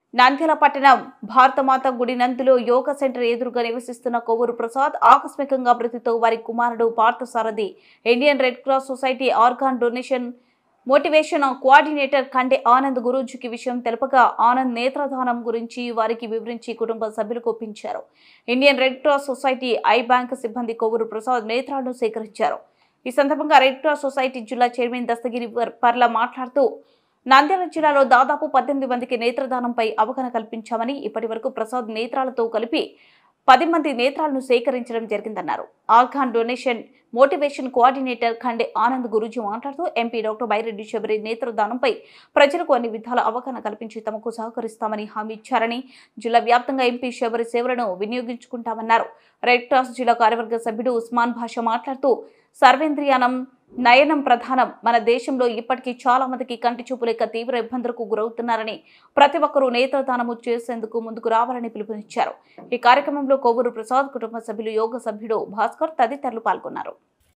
నంద్యాల పట్టణం భారతమాత గుడి నందులో yoga centre ఎదురుగా నివసిస్తున్న కొవ్వూరు ప్రసాద్ ఆకస్మికంగా మృతితో వారి కుమారుడు Parthasarathi Indian red cross society organ donation motivation coordinator Khande Anand గురూజీకి విషయం తెలపగా ఆనంద్ నేత్రదానం గురించి వారికి వివరించి కుటుంబ సభ్యులకు ఒప్పించారు Indian red cross society eye bank సిబ్బంది కొవ్వూరు ప్రసాద్ నేత్రాలను సేకరించారు ఈ సందర్భంగా రెడ్ క్రాస్ సొసైటీ జిల్లా చైర్మన్ దస్తగిరి పర్- పర్ల మాట్లాడుతూ నంద్యాల జిల్లాలో దాదాపు పద్దెనిమిది మందికి నేత్రదానంపై అవగాహన కల్పించామని ఇప్పటి వరకు ప్రసాద్ నేత్రాలతో కలిపి పది మంది నేత్రాలను సేకరించడం జరిగిందన్నారు organ donation motivation coordinator Khande Anand Guruji మాట్లాడుతూ ఎంపీ డాక్టర్ బైరెడ్డి శబరి నేత్రదానంపై ప్రజలకు అన్ని విధాల అవగాహన కల్పించి తమకు సహకరిస్తామని హామీ ఇచ్చారని జిల్లా వ్యాప్తంగా ఎంపీ శబరి సేవలను వినియోగించుకుంటామన్నారు రెడ్ క్రాస్ జిల్లా కార్యవర్గ సభ్యుడు ఉస్మాన్ భాష మాట్లాడుతూ సర్వేంద్రియానం నయనం ప్రధానం మన దేశంలో ఇప్పటికీ చాలా మందికి కంటి చూపు లేక తీవ్ర ఇబ్బందులకు గురవుతున్నారని ప్రతి ఒక్కరూ నేత్రదానము చేసేందుకు ముందుకు రావాలని పిలుపునిచ్చారు ఈ కార్యక్రమంలో కొవ్వూరు ప్రసాద్ కుటుంబ సభ్యులు యోగ సభ్యుడు భాస్కర్ తదితరులు పాల్గొన్నారు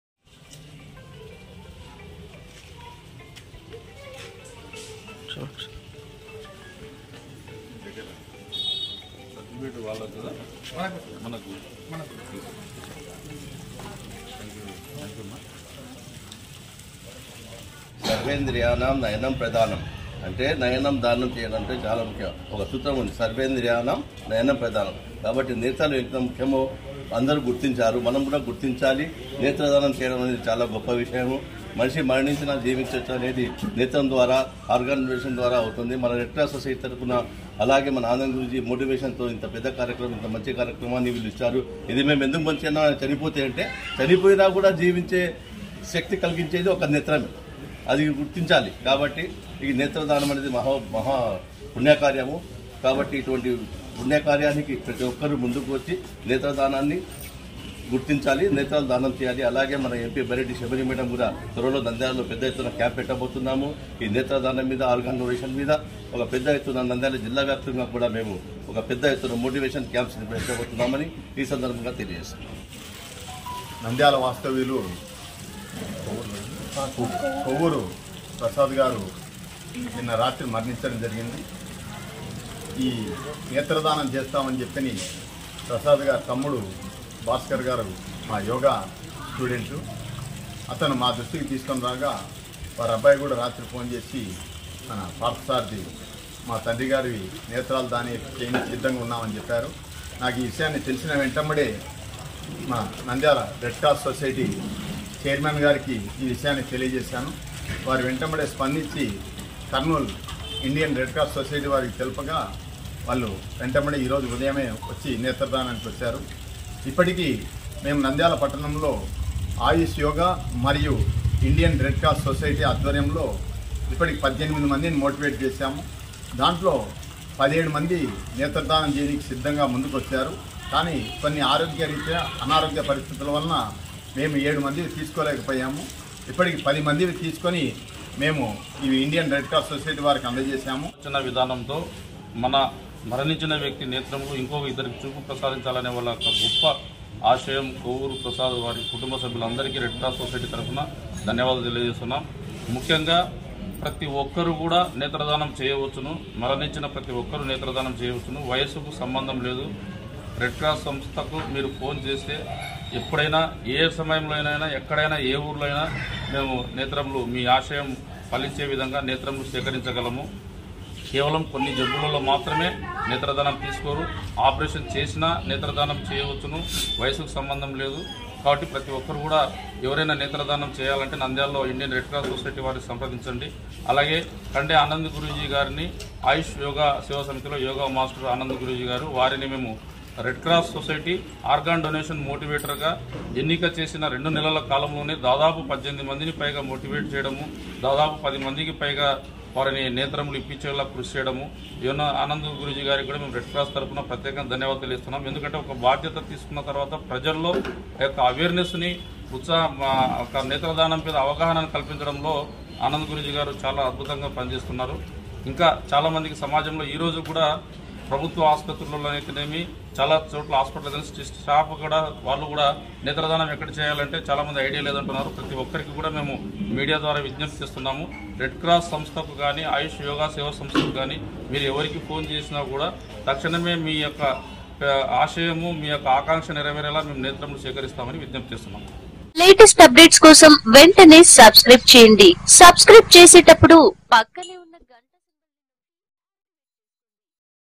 సర్టిఫికేట్ వాళ్ళకు కదా మనకు సర్వేంద్రియానం నయనం ప్రధానం అంటే నయనం దానం చేయడం అంటే చాలా ముఖ్యం ఒక సూత్రం ఉంది సర్వేంద్రియానం నయనం ప్రధానం కాబట్టి నేత్రాలు ఎంత ముఖ్యమో అందరూ గుర్తించారు మనం కూడా గుర్తించాలి నేత్రదానం చేయడం అనేది చాలా గొప్ప విషయము మనిషి మరణించిన జీవించవచ్చు అనేది నేత్రం ద్వారా ఆర్గనైజేషన్ ద్వారా అవుతుంది మన రెడ్ క్రాస్ సొసైటీ తరఫున అలాగే మన ఆనంద్ గురించి మోటివేషన్తో ఇంత పెద్ద కార్యక్రమం ఇంత మంచి కార్యక్రమాన్ని వీళ్ళు ఇచ్చారు ఇది మేము ఎందుకు మంచిగా చనిపోతే అంటే చనిపోయినా కూడా జీవించే శక్తి కలిగించేది ఒక నేత్రమే అది గుర్తించాలి కాబట్టి ఈ నేత్రదానం అనేది మహా మహా పుణ్యకార్యము కాబట్టి ఇటువంటి పుణ్యకార్యానికి ప్రతి ఒక్కరూ ముందుకు వచ్చి నేత్రదానాన్ని గుర్తించాలి నేత్రాలు దానం చేయాలి అలాగే మన ఎంపీ బరెడ్డి శబరి మేడం కూడా త్వరలో నంద్యాలలో పెద్ద ఎత్తున క్యాంప్ పెట్టబోతున్నాము ఈ నేత్రదానం మీద ఆర్గాన్ డొనేషన్ మీద ఒక పెద్ద ఎత్తున నంద్యాల జిల్లా వ్యాప్తంగా కూడా మేము ఒక పెద్ద ఎత్తున మోటివేషన్ క్యాంప్స్ పెట్టబోతున్నామని ఈ సందర్భంగా తెలియజేస్తున్నాం నంద్యాల వాస్తవ్యులు కొవ్వూరు ప్రసాద్ గారు నిన్న రాత్రి మరణించడం జరిగింది ఈ నేత్రదానం చేస్తామని చెప్పని ప్రసాద్ గారు తమ్ముడు భాస్కర్ గారు మా యోగా స్టూడెంట్ అతను మా దృష్టికి తీసుకొని రాగా వారి అబ్బాయి కూడా రాత్రి ఫోన్ చేసి మన పార్థసారథి మా తండ్రి గారి నేత్రాలు దాని చేయడానికి సిద్ధంగా ఉన్నామని చెప్పారు నాకు ఈ విషయాన్ని తెలిసిన వెంటబడే మా Nandyal red cross society chairman గారికి ఈ విషయాన్ని తెలియజేశాను వారు వెంటబడే స్పందించి Kurnool Indian red cross society వారికి తెలుపగా వాళ్ళు వెంటబడి ఈరోజు ఉదయమే వచ్చి నేత్రదానానికి వచ్చారు ఇప్పటికీ మేము నంద్యాల పట్టణంలో ఆయుష్ యోగా మరియు ఇండియన్ రెడ్ క్రాస్ సొసైటీ ఆధ్వర్యంలో ఇప్పటికి పద్దెనిమిది మందిని మోటివేట్ చేశాము దాంట్లో పదిహేడు మంది నేత్రదానం చేయడానికి సిద్ధంగా ముందుకు వచ్చారు కానీ కొన్ని ఆరోగ్య రీత్యా అనారోగ్య పరిస్థితుల వలన మేము ఏడు మంది తీసుకోలేకపోయాము ఇప్పటికి పది మందిని తీసుకొని మేము ఇవి ఇండియన్ రెడ్ క్రాస్ సొసైటీ వారికి అందజేశాము చిన్న విధానంతో మన మరణించిన వ్యక్తి నేత్రములు ఇంకొక ఇద్దరికి చూపు ప్రసాదించాలనే వాళ్ళ యొక్క గొప్ప ఆశయం కొవ్వూరు ప్రసాద్ వారి కుటుంబ సభ్యులందరికీ రెడ్ క్రాస్ సొసైటీ తరఫున ధన్యవాదాలు తెలియజేస్తున్నాం ముఖ్యంగా ప్రతి ఒక్కరు కూడా నేత్రదానం చేయవచ్చును మరణించిన ప్రతి ఒక్కరూ నేత్రదానం చేయవచ్చును వయసుకు సంబంధం లేదు రెడ్ క్రాస్ సంస్థకు మీరు ఫోన్ చేస్తే ఎప్పుడైనా ఏ సమయంలో అయినా ఎక్కడైనా ఏ ఊర్లో అయినా మేము నేత్రములు మీ ఆశయం ఫలించే విధంగా నేత్రములు సేకరించగలము కేవలం కొన్ని జబ్బులలో మాత్రమే నేత్రదానం తీసుకోరు ఆపరేషన్ చేసినా నేత్రదానం చేయవచ్చును వయసుకు సంబంధం లేదు కాబట్టి ప్రతి ఒక్కరు కూడా ఎవరైనా నేత్రదానం చేయాలంటే నంద్యాలలో ఇండియన్ రెడ్ క్రాస్ సొసైటీ వారిని సంప్రదించండి అలాగే కండే ఆనంద్ గురూజీ గారిని ఆయుష్ యోగా సేవా సమితిలో యోగా మాస్టర్ ఆనంద్ గురూజీ గారు వారిని మేము red cross society organ donation మోటివేటర్గా ఎన్నిక చేసిన రెండు నెలల కాలంలోనే దాదాపు పద్దెనిమిది మందిని పైగా మోటివేట్ చేయడము దాదాపు పది మందికి పైగా వారిని నేత్రములు ఇప్పించేలా కృషి చేయడము యోన ఆనంద్ గురుజీ గారికి కూడా మేము రెడ్ క్రాస్ తరఫున ప్రత్యేకంగా ధన్యవాదాలు తెలుస్తున్నాం ఎందుకంటే ఒక బాధ్యత తీసుకున్న తర్వాత ప్రజల్లో ఆ యొక్క అవేర్నెస్ని ఉత్సాహ మా ఒక నేత్రదానం మీద అవగాహన కల్పించడంలో ఆనంద్ గురుజీ గారు చాలా అద్భుతంగా పనిచేస్తున్నారు ఇంకా చాలా మందికి సమాజంలో ఈ రోజు కూడా ప్రభుత్వ ఆసుపత్రులలో అయితేనేమి చాలా చోట్ల హాస్పిటల్ స్టాఫ్ కూడా వాళ్ళు కూడా నేత్రదానం ఎక్కడ చేయాలంటే చాలా మంది ఐడియా లేదంటున్నారు ప్రతి ఒక్కరికి కూడా మేము మీడియా ద్వారా విజ్ఞప్తి చేస్తున్నాము రెడ్ క్రాస్ సంస్థకు కానీ ఆయుష్ యోగా సేవా సంస్థకు కానీ మీరు ఎవరికి ఫోన్ చేసినా కూడా తక్షణమే మీ యొక్క ఆ, ఆశయము మీ యొక్క ఆకాంక్ష నెరవేరేలా మేము నేత్రములు సేకరిస్తామని విజ్ఞప్తి చేస్తున్నాము లేటెస్ట్ అప్డేట్స్ కోసం వెంటనే సబ్స్క్రైబ్ చేయండి సబ్స్క్రైబ్ చేసేటప్పుడు పక్కనే ఉన్న గంట